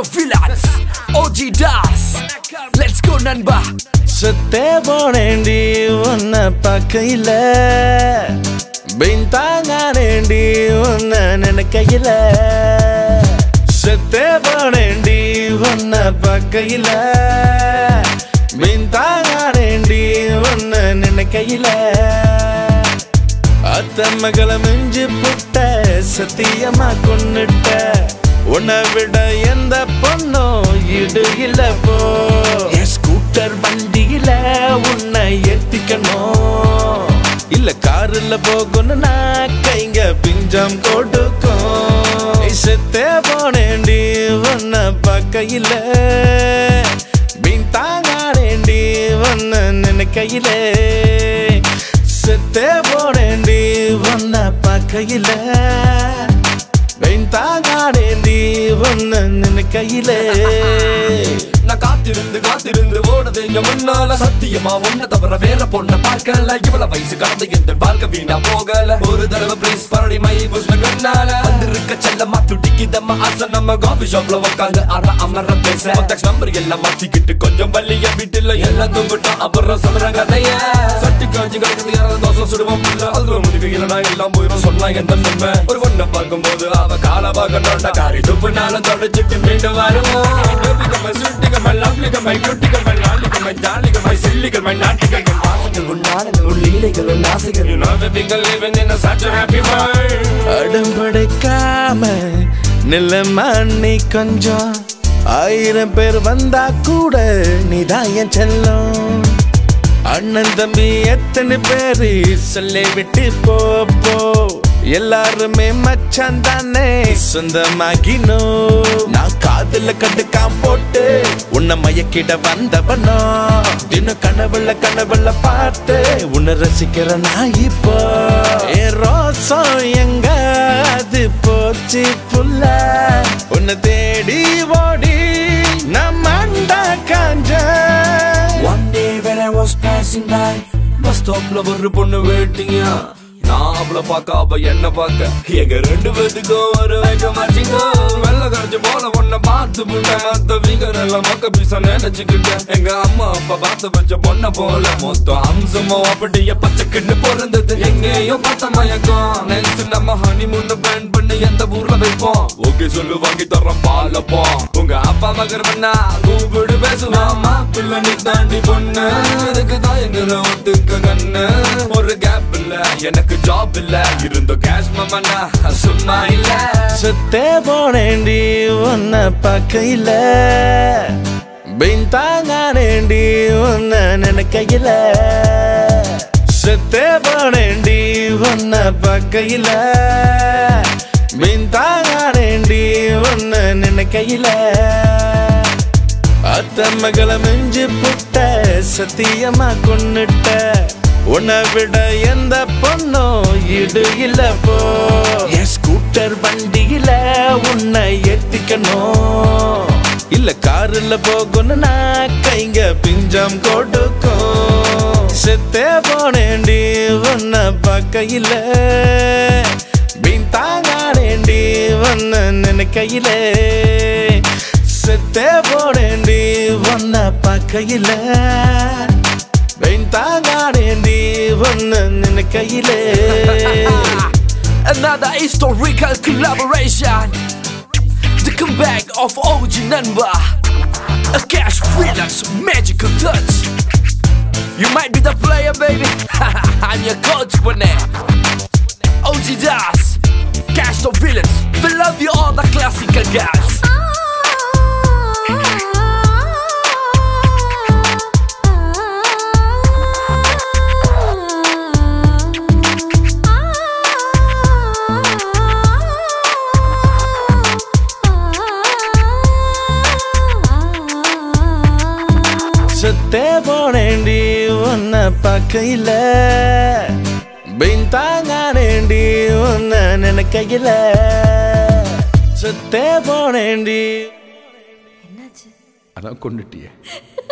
of Villains OG Das Let's go நண்பா சுத்தே போனேண்டி உன்னை பார்க்கையில பின்தாங்கானேண்டி உன்னை நினைக்கையில சுத்தே போனேண்டி உன்னை பார்க்கையில பின்தாங்கானேண்டி உன்னை நினைக்கையில அத்த மகளை மிஞ்சி புட்ட சத்தியமா கொன்னுட்ட உன்னை விட எந்த பொண்ணும் இடு இல்ல போ என் ஸ்கூட்டர் வண்டியில உன்னை ஏத்திக்கணும் இல்ல காருல போகணும்னா கைங்க பிஞ்சம் கொடுக்கும் ஏய், செத்தே போனேண்டி உன்னை பார்க்கையில பின் தாங்கானேண்டி உன்னை நினைக்கையில செத்தே போனேண்டி உன்னை பார்க்கையில பின் தாங்கானேண்டி உன்னை நினைக்கையிலே நான் காத்திருந்து காத்திருந்து ஓடுது இங்க முன்னால சத்தியமா ஒன்ன தவிர வேற பொண்ண பார்க்கல இவ்வளவு வயசு கடந்து எந்த வாழ்க்கை வீணா போகல ஒரு தடவை பிளேஸ் பரடி மை புஷ்ண கண்ணால வந்திருக்க செல்லமா துடிக்குதம்மா ஆசை நம்ம காஃபி ஷாப்ல உட்காந்து அற அமர பேச கான்டாக்ட் நம்பர் எல்லாம் மாத்திக்கிட்டு கொஞ்சம் வள்ளிய வீட்டுல எல்லாம் தூங்கிட்டோம் அப்புறம் சொல்ற கதைய சட்டி காஞ்சி கிடக்குது யாராவது தோசை சுடுவோம் புள்ள அதுல முடிவு இல்லைனா எல்லாம் போயிடும் சொன்னா எந்த நன்மை ஒரு பொண்ணை பார்க்கும்போது அவ கால பார்க்கணும்டா காரி துப்புனாலும் தொடச்சிட்டு மீண்டும் வருவோம் டோபிகமை சுட்டிகமை லவ்லிகமை குட்டிகமை நாளிகமை ஜாலிகமை சில்லிகமை நாட்டிகமை பாசங்கள் உன்னாடங்கள் உள்ளீலைகள் ஆசைகள் You know that we can live in a such a happy world அடம்படைக்காம நிலமா நீ கொஞ்சம் ஆயிரம் பேர் வந்தா கூட நீதான் என் செல்லம் அண்ணன் தம்பி எத்தனை பேரு சொல்லி விட்டு போ போ எல்லாருமே மச்சான் தானே சொந்தமாகினோ நான் காதுல கண்டுக்காம போட்டு உன்னை மயக்கிட வந்தவனோ தினம் கனவுல கனவுல பார்த்து உன்னை ரசிக்கிற நான் இப்போ என் ரோசம் எங்க அது போச்சு புல்ல உன்னை தேடி ஓடி நான் மண்டா காஞ்ச One day when I was passing by bus ஸ்டாப்ல ஒரு பொண்ணு வெயிட்டிங்க நான் அவள பார்க்க அவ என்ன பார்க்க எங்க ரெண்டு பேத்துக்கும் ஒரு வைக்க மாட்டீங்க வெள்ள கரைச்சு போல பொண்ண பார்த்து புள்ள மத்த வீகர் எல்லாம் மக்க பீச நினைச்சுக்கிட்ட எங்க அம்மா அப்பா பார்த்து வச்ச பொண்ண போல மொத்தம் அம்சமோ அப்படியே பச்சைக்கிட்டு பிறந்தது எங்கேயும் பார்த்த மயக்கம் நெக்ஸ்ட் நம்ம ஹனிமூன் பிளான் பண்ணி எந்த ஊர்ல வைப்போம் ஓகே சொல்லு வாங்கி தரோம் பாலப்போம் உங்க அப்பா மகர் பண்ணா கூப்பிடு பேசுவாமா பிள்ளை நீ தாண்டி பொண்ணு இதுக்கு தான் எங்களை ஒத்துக்க கண்ணு ஒரு கேப் இல்ல எனக்கு ஜாப் இல்ல இருந்த கேஷ் மமனா சும்மா இல்ல சுத்தே போனேண்டி உன்னை பார்க்கையில பின் தாங்கானேண்டி உன்னை நினைக்கையில சுத்தே போனேண்டி உன்னை பார்க்கையில பின் தாங்கானேண்டி உன்னை நினைக்கையில அத்த மகளை மிஞ்சி புட்ட சத்தியமா கொன்னுட்ட உன்னை விட எந்த பொண்ணும் இடு இல்ல போ என் ஸ்கூட்டர் வண்டியில உன்னை ஏத்திக்கணும் இல்ல காருல போகணும்னா கைங்க பிஞ்சம் கொடுக்கும் செத்தே போனேண்டி உன்னை பார்க்கையில பின் தாங்கானேண்டி உன்னை நினைக்கையில செத்தே போனேண்டி உன்னை பார்க்கையில பின் தாங்கானேண்டி உன்னை நினைக்கையிலே Another historical collaboration The comeback of OG Nanba A cash freelance magical touch You might be the player baby I'm your coach for now OG Das Cash the villains We love you all the classical guys செத்தே போனேண்டி உன்னை பார்க்கையில பின் தாங்கானேண்டி உன்னை நினைக்கையில செத்தே போனேண்டி என்னாச்சு அதான் கொண்டுட்டியே